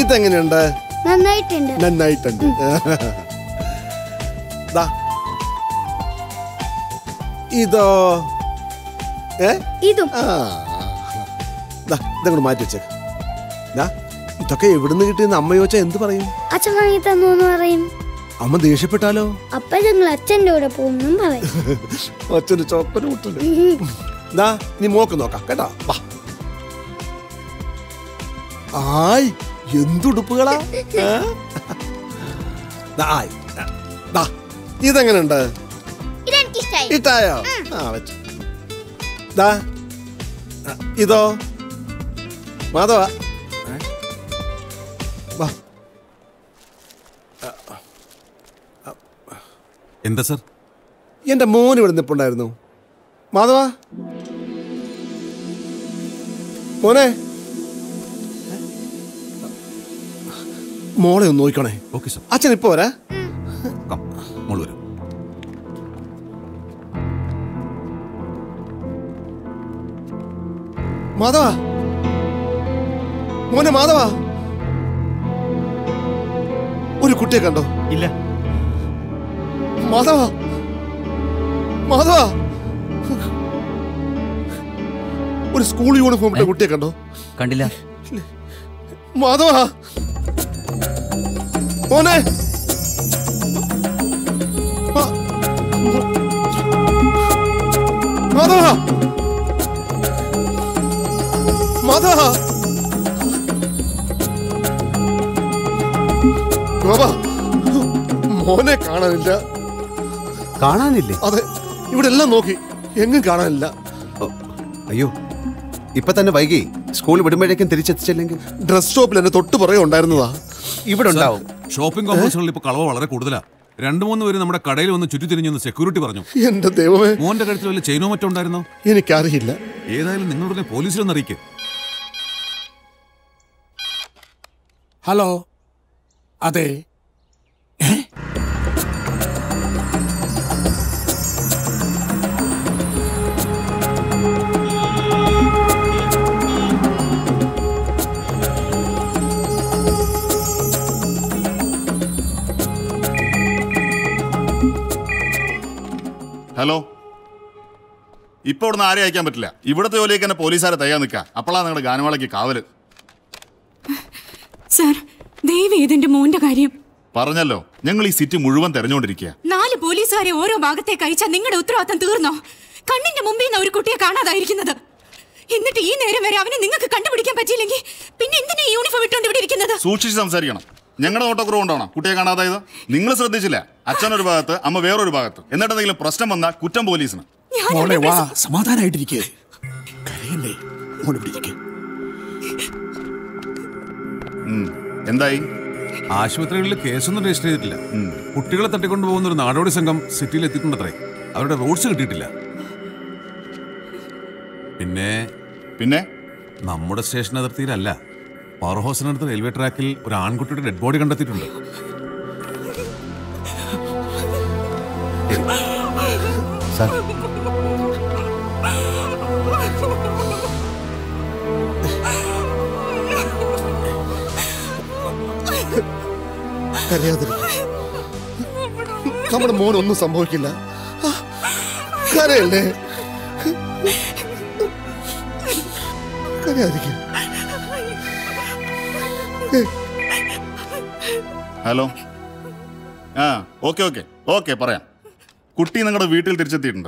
ഇതെങ്ങനെയുണ്ട് നന്നായിട്ടുണ്ട് നന്നായിട്ടുണ്ട് ദാ. ഇതോ ഏ ഇതും ആ ദാ, ഇതങ്ങോട്ട് മാറ്റി വെച്ചേക്ക് ദാ, ഇതൊക്കെ എവിടുന്ന് കിട്ടിയെന്ന് അമ്മ ചോദിച്ചാ എന്ത് പറയും അച്ഛൻ വാങ്ങി തന്നു എന്ന് പറയും അമ്മ ദേഷ്യപ്പെട്ടാലോ അപ്പൊ ഞങ്ങൾ അച്ഛന്റെ കൂടെ പോകുന്നും പറയും അച്ഛന് ചോക്കന് മുട്ടുണ്ട് ദാ നീ മോക്ക് നോക്കാം കേട്ടോ വാ ആയ് എന്തുടുപ്പുകളാ ഏ? ദാ, ആയ്. ദാ, ഇതെങ്ങനെയുണ്ട് ഇതെനിക്കിഷ്ടായി ഇട്ടായോ ആ വെച്ചു ദാ ആ, ഇതോ മാധവ ഏ? വാ എന്താ സർ എന്റെ മോൻ ഇവിടെ നിപ്പുണ്ടായിരുന്നു മാധവ മോനെ മോളെ ഒന്ന് നോക്കണേ ഓക്കെ സർ അച്ഛൻ ഇപ്പൊ വരാ കം മോള് വരും മാധവ മോനെ മാധവ ഒരു കുട്ടിയെ കണ്ടോ ഇല്ല മാധവ മാധവ ഒരു സ്കൂൾ യൂണിഫോം ഇട്ട കുട്ടിയെ കണ്ടോ കണ്ടില്ല മാധവ മോനെ മാ- മാധവ മാധവ ബാബാ മോനെ കാണാനില്ല കാണാനില്ലേ അതെ ഇവിടെ എല്ലാം നോക്കി എങ്ങും കാണാനില്ല ഓ, അയ്യോ ഇപ്പൊ തന്നെ വൈകി സ്കൂൾ വിടുമ്പോഴേക്കും തിരിച്ചെത്തിച്ചില്ലെങ്കിൽ ഡ്രസ് ഷോപ്പിൽ എന്നെ തൊട്ട് പുറകെ ഉണ്ടായിരുന്നതാ ഇവിടെ ഉണ്ടാവും ഷോപ്പിംഗ് കോംപ്ലക്സുകളിൽ ഇപ്പൊ കളവ് വളരെ കൂടുതലാ രണ്ടു മൂന്ന് പേര് നമ്മുടെ കടയിൽ വന്ന് ചുറ്റിത്തിരിഞ്ഞെന്ന് സെക്യൂരിറ്റി പറഞ്ഞു എന്റെ ദൈവമേ മോന്റെ കഴുത്തിൽ വല്ല ചെയിനോ മറ്റോ ഉണ്ടായിരുന്നോ എനിക്കറിയില്ല ഏതായാലും നിങ്ങളുടെ പോലീസിലൊന്ന് അറിയിക്കും ഹലോ അതെ ഏ? ഹലോ ഇപ്പൊ ഇവിടുന്ന് ആരെ അയക്കാൻ പറ്റില്ല ഇവിടുത്തെ ജോലിയൊക്കെ തന്നെ പോലീസുകാരെ തയ്യാൻ നിൽക്കുക അപ്പോഴാണ് നിങ്ങളുടെ ഗാനമേളയ്ക്ക് കാവല് സാർ ദയവ് ഇതിന്റെ മോന്റെ കാര്യം പറഞ്ഞല്ലോ ഞങ്ങൾ ഈ സിറ്റി മുഴുവൻ തെരഞ്ഞുകൊണ്ടിരിക്കുക നാല് പോലീസുകാരെ ഓരോ ഭാഗത്തേക്ക് അയച്ചാൽ നിങ്ങളുടെ ഉത്തരവാദിത്തം തീർന്നോ കണ്ണിന്റെ മുമ്പിൽ നിന്ന് ഒരു കുട്ടിയെ കാണാതായിരിക്കുന്നത് എന്നിട്ട് ഈ നേരം വരെ അവനെ നിങ്ങൾക്ക് കണ്ടുപിടിക്കാൻ പറ്റിയില്ലെങ്കിൽ പിന്നെ എന്തിനാ ഈ യൂണിഫോം ഇട്ടുകൊണ്ട് ഇവിടെ ഇരിക്കുന്നത് സൂക്ഷിച്ച് സംസാരിക്കണം ഞങ്ങളുടെ നോട്ടക്കുറവ് കൊണ്ടാണോ കുട്ടിയെ കാണാതായത് നിങ്ങൾ ശ്രദ്ധിച്ചില്ല അച്ഛനൊരു ഭാഗത്ത് അമ്മ വേറൊരു ഭാഗത്ത് എന്നിട്ട് എന്തെങ്കിലും പ്രശ്നം വന്നാൽ കുറ്റം പോലീസിന് മോളെ വാ സമാധാനായിട്ടിരിക്കേ കരയല്ലേ മോളെ ഇവിടെ ഇരിക്ക്. ഉം. എന്തായി ആശുപത്രികളിൽ കേസൊന്നും രജിസ്റ്റർ ചെയ്തിട്ടില്ല കുട്ടികളെ തട്ടിക്കൊണ്ടു പോകുന്ന ഒരു നാടോടി സംഘം സിറ്റിയിൽ എത്തിയിട്ടുണ്ടത്രേ അവരുടെ റോഡ്സ് കിട്ടിയിട്ടില്ല പിന്നെ പിന്നെ നമ്മുടെ സ്റ്റേഷൻ അതിർത്തിയിലല്ല പവർ ഹൗസിനടുത്ത് റെയിൽവേ ട്രാക്കിൽ ഒരു ആൺകുട്ടിയുടെ ഡെഡ് ബോഡി കണ്ടെത്തിയിട്ടുണ്ട് സാർ കരയാതിരിക്കും നമ്മുടെ മോനൊന്നും സംഭവിക്കില്ല ആ, കരയല്ലേ കരയാതിരിക്കും ഹലോ ആ ഓക്കെ ഓക്കെ ഓക്കെ പറയാം കുട്ടി നിങ്ങളുടെ വീട്ടിൽ തിരിച്ചെത്തിയിട്ടുണ്ട്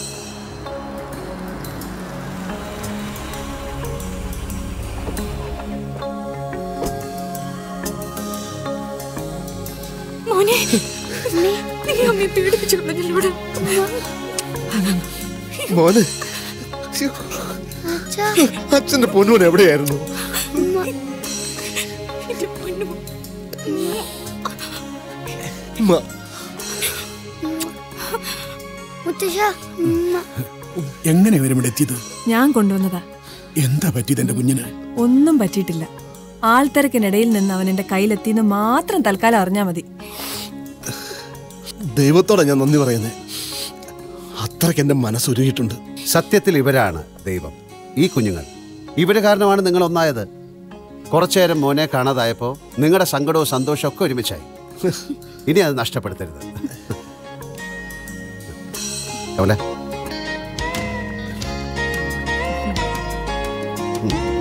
മോനെ നീ അമ്മയെ പേടിപ്പിച്ചു കളഞ്ഞില്ലൂടെ മോനെ ശ്ശോ, അച്ഛാ അച്ഛന്റെ പൊന്നൂൻ എവിടെയായിരുന്നു എന്റെ പൊന്നു ഉമ്മ, മുത്തശ്ശ ഉമ്മ. എങ്ങനെ വരും ഇവിടെ എത്തിയത് ഞാൻ കൊണ്ടുവന്നതാ എന്താ പറ്റിയത് എന്റെ കുഞ്ഞിന് ഒന്നും പറ്റിയിട്ടില്ല ആൾത്തിരക്കിനിടയിൽ നിന്ന് അവൻ എന്റെ കയ്യിലെത്തിയെന്ന് മാത്രം തൽക്കാലം അറിഞ്ഞാ മതി ദൈവത്തോടെ ഞാൻ നന്ദി പറയുന്നേ അത്രയ്ക്ക് എന്റെ മനസ്സൊരുകിയിട്ടുണ്ട് സത്യത്തിൽ ഇവരാണ് ദൈവം ഈ കുഞ്ഞുങ്ങൾ ഇവര് കാരണമാണ് നിങ്ങൾ ഒന്നായത് കുറച്ചു നേരം മോനെ കാണാതായപ്പോൾ നിങ്ങളുടെ സങ്കടവും സന്തോഷവും ഒക്കെ ഒരുമിച്ചായി ഇനി അത് നഷ്ടപ്പെടുത്തരുത് കമലേ ഉം.